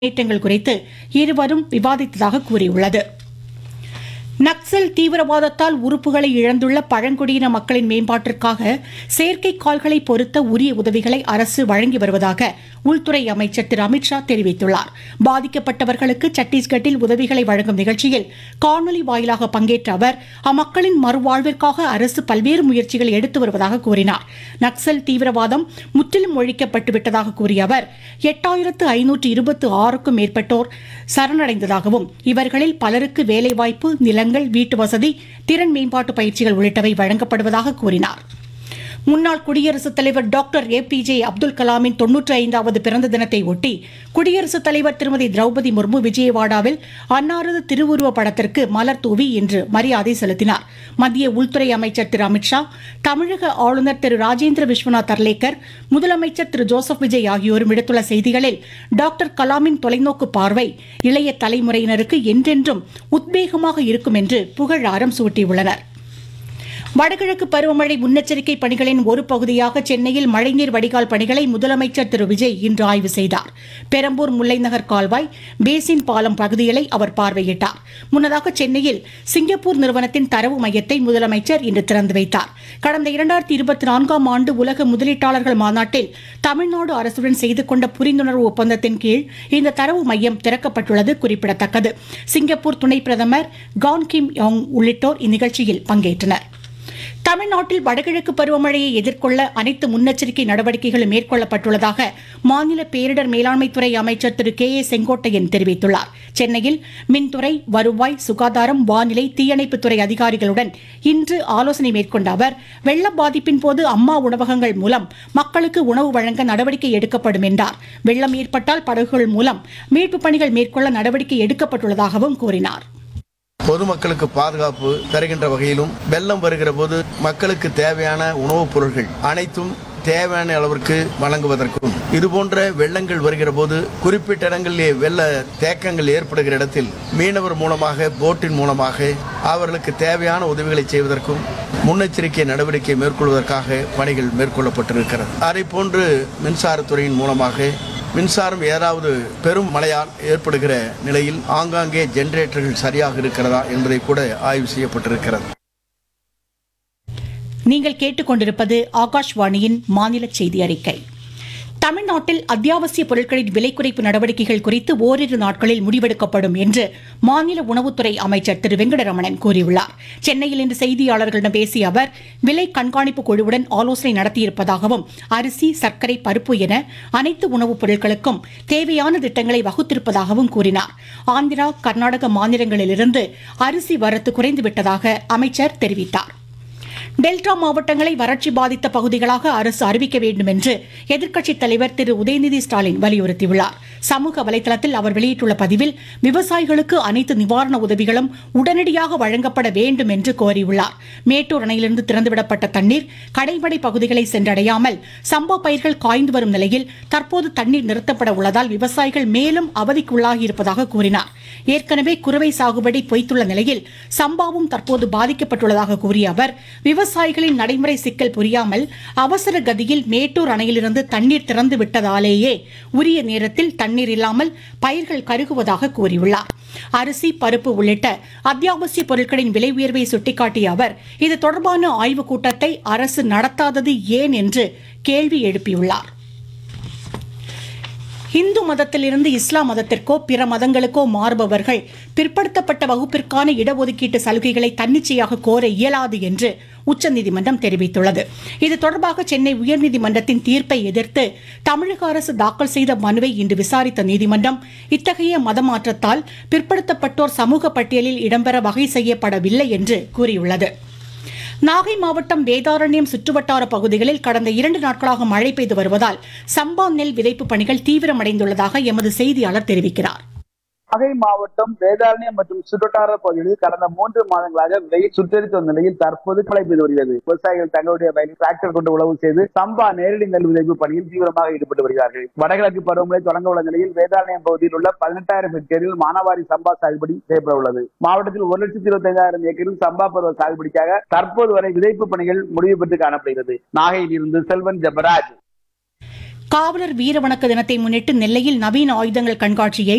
முன்னேற்றங்கள் குறித்து இருவரும் விவாதித்ததாக கூறியுள்ளது நக்சல் தீவிரவாதத்தால் உறுப்புகளை இழந்துள்ள பழங்குடியின மக்களின் மேம்பாட்டிற்காக செயற்கை கால்களை பொருத்த உரிய உதவிகளை அரசு வழங்கி வருவதாக உள்துறை அமைச்சர் திரு அமித்ஷா தெரிவித்துள்ளார் பாதிக்கப்பட்டவர்களுக்கு சத்தீஸ்கட்டில் உதவிகளை வழங்கும் நிகழ்ச்சியில் காணொலி வாயிலாக பங்கேற்ற அவர் அம்மக்களின் மறுவாழ்விற்காக அரசு பல்வேறு முயற்சிகளை எடுத்து வருவதாக கூறினார் நக்சல் தீவிரவாதம் முற்றிலும் ஒழிக்கப்பட்டு விட்டதாக கூறிய அவர் எட்டாயிரத்து ஐநூற்று இருபத்து ஆறுக்கும் மேற்பட்டோர் சரணடைந்ததாகவும் இவர்களில் பலருக்கு வேலைவாய்ப்பு நிலங்கள் வீட்டு வசதி திறன் மேம்பாட்டு பயிற்சிகள் உள்ளிட்டவை வழங்கப்படுவதாக கூறினார் முன்னாள் குடியரசுத் தலைவர் doctor A P J Abdul கலாமின் தொன்னூற்றி ஐந்தாவது பிறந்த தினத்தை ஒட்டி குடியரசுத் தலைவர் திருமதி திரௌபதி முர்மு விஜயவாடாவில் அன்னாரது திருவுருவ படத்திற்கு மலர் தூவி இன்று மரியாதை செலுத்தினார் மத்திய உள்துறை அமைச்சர் திரு அமித்ஷா தமிழக ஆளுநர் திரு ராஜேந்திர விஸ்வநாத் அர்லேக்கர் முதலமைச்சர் திரு ஜோசப் விஜய் ஆகியோரும் விடுத்துள்ள செய்திகளில் டாக்டர் கலாமின் தொலைநோக்கு பார்வை இளைய தலைமுறையினருக்கு என்றென்றும் உத்வேகமாக இருக்கும் என்று புகழாரம் சூட்டியுள்ளனர் வடகிழக்கு பருவமழை முன்னெச்சரிக்கை பணிகளின் ஒரு பகுதியாக சென்னையில் மழைநீர் வடிகால் பணிகளை முதலமைச்சர் திரு விஜய் இன்று ஆய்வு செய்தார் பெரம்பூர் முல்லைநகர் கால்வாய் பேசின் பாலம் பகுதிகளை அவர் பார்வையிட்டார் முன்னதாக சென்னையில் சிங்கப்பூர் நிறுவனத்தின் தரவு மையத்தை முதலமைச்சர் இன்று திறந்து வைத்தார் கடந்த இரண்டாயிரத்தி இருபத்தி நான்காம் ஆண்டு உலக முதலீட்டாளர்கள் மாநாட்டில் தமிழ்நாடு அரசுடன் செய்து கொண்ட புரிந்துணர்வு ஒப்பந்தத்தின் கீழ் இந்த தரவு மையம் திறக்கப்பட்டுள்ளது குறிப்பிடத்தக்கது சிங்கப்பூர் துணை பிரதமர் கான் கிம் யோங் உள்ளிட்டோர் இந்நிகழ்ச்சியில் பங்கேற்றனர் தமிழ்நாட்டில் வடகிழக்கு பருவமழையை எதிர்கொள்ள அனைத்து முன்னெச்சரிக்கை நடவடிக்கைகளும் மேற்கொள்ளப்பட்டுள்ளதாக மாநில பேரிடர் மேலாண்மைத்துறை அமைச்சர் திரு கே ஏ செங்கோட்டையன் தெரிவித்துள்ளார் சென்னையில் மின்துறை வருவாய் சுகாதாரம் வானிலை தீயணைப்புத்துறை அதிகாரிகளுடன் இன்று ஆலோசனை மேற்கொண்ட அவர் வெள்ள பாதிப்பின் போது அம்மா உணவகங்கள் மூலம் மக்களுக்கு உணவு வழங்க நடவடிக்கை எடுக்கப்படும் என்றார் வெள்ளம் ஏற்பட்டால் படகுகள் மூலம் மீட்புப் பணிகள் மேற்கொள்ள நடவடிக்கை எடுக்கப்பட்டுள்ளதாகவும் கூறினார் பொதுமக்களுக்கு பாதுகாப்பு தருகின்ற வகையிலும் வெள்ளம் வருகிற போது மக்களுக்கு தேவையான உணவுப் பொருட்கள் அனைத்தும் தேவையான அளவிற்கு வழங்குவதற்கும் இதுபோன்ற வெள்ளங்கள் வருகிற போது குறிப்பிட்ட இடங்களிலே வெள்ள தேக்கங்கள் ஏற்படுகிற இடத்தில் மீனவர் மூலமாக போட்டின் மூலமாக அவர்களுக்கு தேவையான உதவிகளை செய்வதற்கும் முன்னெச்சரிக்கை நடவடிக்கை மேற்கொள்வதற்காக பணிகள் மேற்கொள்ளப்பட்டிருக்கிறது அதை போன்று மின்சாரத்துறையின் மூலமாக மின்சாரம் ஏதாவது பெரும் மழையால் ஏற்படுகிற நிலையில் ஆங்காங்கே ஜெனரேட்டர்கள் சரியாக இருக்கிறதா என்பதை கூட ஆய்வு செய்யப்பட்டிருக்கிறது நீங்கள் கேட்டுக்கொண்டிருப்பது ஆகாஷ்வாணியின் மாநில செய்தி அறிக்கை தமிழ்நாட்டில் அத்தியாவசிய பொருட்களின் விலை குறைப்பு நடவடிக்கைகள் குறித்து ஓரிரு நாட்களில் முடிவெடுக்கப்படும் என்று மாநில உணவுத்துறை அமைச்சர் திரு வெங்கடரமணன் கூறியுள்ளார் சென்னையில் இன்று செய்தியாளர்களிடம் பேசிய அவர் விலை கண்காணிப்பு குழுவுடன் ஆலோசனை நடத்தியிருப்பதாகவும் அரிசி சர்க்கரை பருப்பு என அனைத்து உணவுப் பொருட்களுக்கும் தேவையான திட்டங்களை வகுத்திருப்பதாகவும் கூறினார் ஆந்திரா கர்நாடக மாநிலங்களிலிருந்து அரிசி வரத்து குறைந்துவிட்டதாக அமைச்சர் தெரிவித்தார் டெல்டா மாவட்டங்களை வறட்சி பாதித்த பகுதிகளாக அரசு அறிவிக்க வேண்டும் என்று எதிர்க்கட்சித் தலைவர் திரு உதயநிதி ஸ்டாலின் வலியுறுத்தியுள்ளார் சமூக வலைதளத்தில் அவர் வெளியிட்டுள்ள பதிவில் விவசாயிகளுக்கு அனைத்து நிவாரண உதவிகளும் உடனடியாக வழங்கப்பட வேண்டும் என்று கோரியுள்ளார் மேட்டூர் அணையிலிருந்து திறந்துவிடப்பட்ட தண்ணீர் கடைமடை பகுதிகளை சென்றடையாமல் சம்பா பயிர்கள் காய்ந்து வரும் நிலையில் தற்போது தண்ணீர் நிறுத்தப்பட உள்ளதால் விவசாயிகள் மேலும் அவதிக்குள்ளாகியிருப்பதாக கூறினார் ஏற்கனவே குறுவை சாகுபடி பொய்த்துள்ள நிலையில் சம்பாவும் தற்போது பாதிக்கப்பட்டுள்ளதாக கூறிய அவர் விவசாயிகளின் நடைமுறை சிக்கல் புரியாமல் அவசர கதியில் மேட்டூர் அணையிலிருந்து தண்ணீர் திறந்து விட்டதாலேயே உரிய நேரத்தில் தண்ணீர் இல்லாமல் பயிர்கள் கருகுவதாக கூறியுள்ளார் அரிசி பருப்பு உள்ளிட்ட அத்தியாவசிய பொருட்களின் விலை உயர்வை சுட்டிக்காட்டிய அவர் இது தொடர்பான ஆய்வுக் கூட்டத்தை அரசு நடத்தாதது ஏன் என்று கேள்வி எழுப்பியுள்ளார் இந்து மதத்திலிருந்து இஸ்லாம் மதத்திற்கோ பிற மதங்களுக்கோ மாறுபவர்கள் பிற்படுத்தப்பட்ட வகுப்பிற்கான இடஒதுக்கீட்டு சலுகைகளை தன்னிச்சையாக கோர இயலாது என்று உச்சநீதிமன்றம் தெரிவித்துள்ளது இது தொடர்பாக சென்னை உயர்நீதிமன்றத்தின் தீர்ப்பை எதிர்த்து தமிழக அரசு தாக்கல் செய்த மனுவை இன்று விசாரித்த நீதிமன்றம் இத்தகைய மதமாற்றத்தால் பிற்படுத்தப்பட்டோர் சமூக பட்டியலில் இடம்பெற வகை செய்யப்படவில்லை என்று கூறியுள்ளது நாகை மாவட்டம் வேதாரண்யம் சுற்றுவட்டார பகுதிகளில் கடந்த இரண்டு நாட்களாக மழை பெய்து வருவதால் சம்பா நெல் விதைப்பு பணிகள் தீவிரமடைந்துள்ளதாக எமது செய்தியாளர் தெரிவிக்கிறார் நாகை மாவட்டம் வேதாரண்யம் மற்றும் சுற்றுவட்டார பகுதிகளில் கடந்த மூன்று மாதங்களாக வெயில் சுட்டரித்து வந்த நிலையில் தற்போது மழை பெய்து வருகிறது விவசாயிகள் தங்களுடைய வயலில் டிராக்டர் கொண்டு உழவு செய்து சம்பா நேரடி நெல் விதைப்பு பணியில் தீவிரமாக ஈடுபட்டு வருகிறார்கள் வடகிழக்கு பருவமழை தொடங்க உள்ள நிலையில் வேதாரண்யம் பகுதியில் உள்ள பதினெட்டாயிரம் ஹெக்டேரில் மானாவாரி சம்பா சாகுபடி செய்யப்பட உள்ளது மாவட்டத்தில் ஒரு லட்சத்தி இருபத்தி ஐந்தாயிரம் ஏக்கரில் சம்பா பருவ சாகுபடிக்காக தற்போது வரை விதைப்பு பணிகள் முடிவு பெற்று காணப்படுகிறது நாகையில் இருந்து செல்வன் ஜபராஜ் காவலர் வீர வணக்க தினத்தை முன்னிட்டு நெல்லையில் நவீன ஆயுதங்கள் கண்காட்சியை